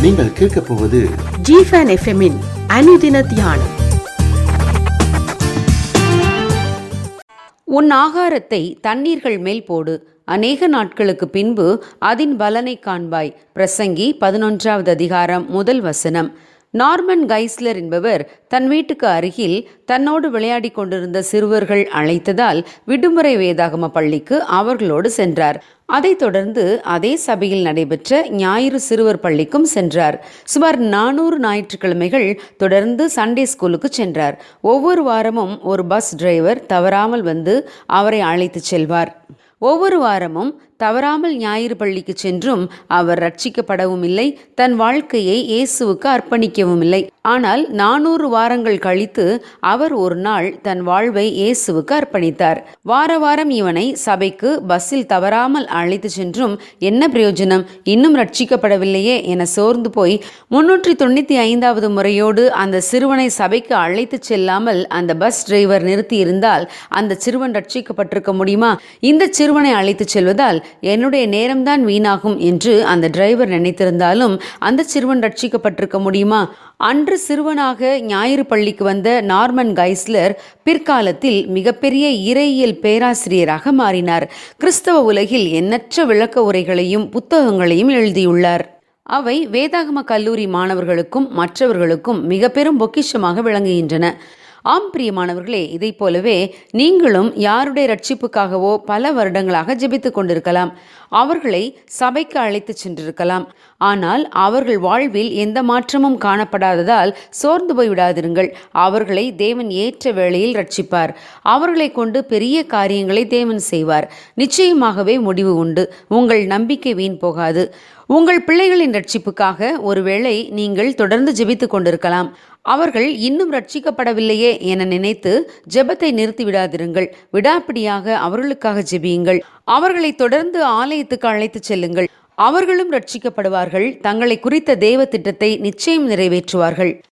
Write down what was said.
நீங்கள் கேட்கப் போவது ஜிஃபன் எஃப்எம்மின் அனுதின தியானம் உன் ஆகாரத்தை தண்ணீர்கள் மேல் போடு அநேக நாட்களுக்கு பின்பு அதின் பலனை காண்பாய் பிரசங்கி பதினொன்றாவது அதிகாரம் முதல் வசனம் நார்மன் கைஸ்லர் என்பவர் தன் வீட்டுக்கு அருகில் தன்னோடு விளையாடி கொண்டிருந்த சிறுவர்கள் அழைத்ததால் விடுமுறை வேதாகம பள்ளிக்கு அவர்களோடு சென்றார் அதைத் தொடர்ந்து அதே சபையில் நடைபெற்ற ஞாயிறு சிறுவர் பள்ளிக்கும் சென்றார் சுமார் நானூறு ஞாயிற்றுக்கிழமைகள் தொடர்ந்து சண்டே ஸ்கூலுக்கு சென்றார் ஒவ்வொரு வாரமும் ஒரு பஸ் டிரைவர் தவறாமல் வந்து அவரை அழைத்துச் செல்வார் ஒவ்வொரு வாரமும் தவறாமல் ஞாயிறு பள்ளிக்கு சென்றும் அவர் ரட்சிக்கப்படவும் இல்லை தன் வாழ்க்கையை இயேசுவுக்கு அர்ப்பணிக்கவும் இல்லை ஆனால் நானூறு வாரங்கள் கழித்து அவர் ஒரு நாள் தன் வாழ்வை இயேசுவுக்கு அர்ப்பணித்தார் வார வாரம் இவனை சபைக்கு பஸ்ஸில் தவறாமல் அழைத்து சென்றும் என்ன பிரயோஜனம் இன்னும் ரட்சிக்கப்படவில்லையே என சோர்ந்து போய் முன்னூற்றி தொண்ணூற்றி ஐந்தாவது முறையோடு அந்த சிறுவனை சபைக்கு அழைத்து செல்லாமல் அந்த பஸ் டிரைவர் நிறுத்தி இருந்தால் அந்த சிறுவன் ரட்சிக்கப்பட்டிருக்க முடியுமா இந்த சிறுவனை அழைத்து செல்வதால் என்னுடைய நேரம்தான் வீணாகும் என்று அந்த டிரைவர் நினைத்திருந்தாலும் அந்த சிறுவன் ரட்சிக்கப்பட்டிருக்க முடியுமா அன்று சிறுவனாக ஞாயிறு பள்ளிக்கு வந்த நார்மன் கைஸ்லர் பிற்காலத்தில் மிகப்பெரிய இறையியல் பேராசிரியராக மாறினார் கிறிஸ்தவ உலகில் எண்ணற்ற விளக்க உரைகளையும் புத்தகங்களையும் எழுதியுள்ளார் அவை வேதாகம கல்லூரி மாணவர்களுக்கும் மற்றவர்களுக்கும் மிக பெரும் பொக்கிஷமாக விளங்குகின்றன ஆம் பிரியமானவர்களே இதைப் போலவே நீங்களும் யாருடைய ரட்சிப்புக்காகவோ பல வருடங்களாக ஜெபித்துக் கொண்டிருக்கலாம் அவர்களை சபைக்கு அழைத்து சென்றிருக்கலாம் ஆனால் அவர்கள் வாழ்வில் எந்த மாற்றமும் காணப்படாததால் சோர்ந்து போய்விடாதிருங்கள் அவர்களை தேவன் ஏற்ற வேளையில் ரட்சிப்பார் அவர்களை கொண்டு பெரிய காரியங்களை தேவன் செய்வார் நிச்சயமாகவே முடிவு உண்டு உங்கள் நம்பிக்கை வீண் போகாது உங்கள் பிள்ளைகளின் ரட்சிப்புக்காக ஒருவேளை நீங்கள் தொடர்ந்து ஜெபித்துக் கொண்டிருக்கலாம் அவர்கள் இன்னும் ரட்சிக்கப்படவில்லையே என நினைத்து ஜெபத்தை நிறுத்திவிடாதிருங்கள் விடாப்பிடியாக அவர்களுக்காக ஜெபியுங்கள் அவர்களை தொடர்ந்து ஆலயத்துக்கு அழைத்துச் செல்லுங்கள் அவர்களும் ரட்சிக்கப்படுவார்கள் தங்களை குறித்த தேவ திட்டத்தை நிச்சயம் நிறைவேற்றுவார்கள்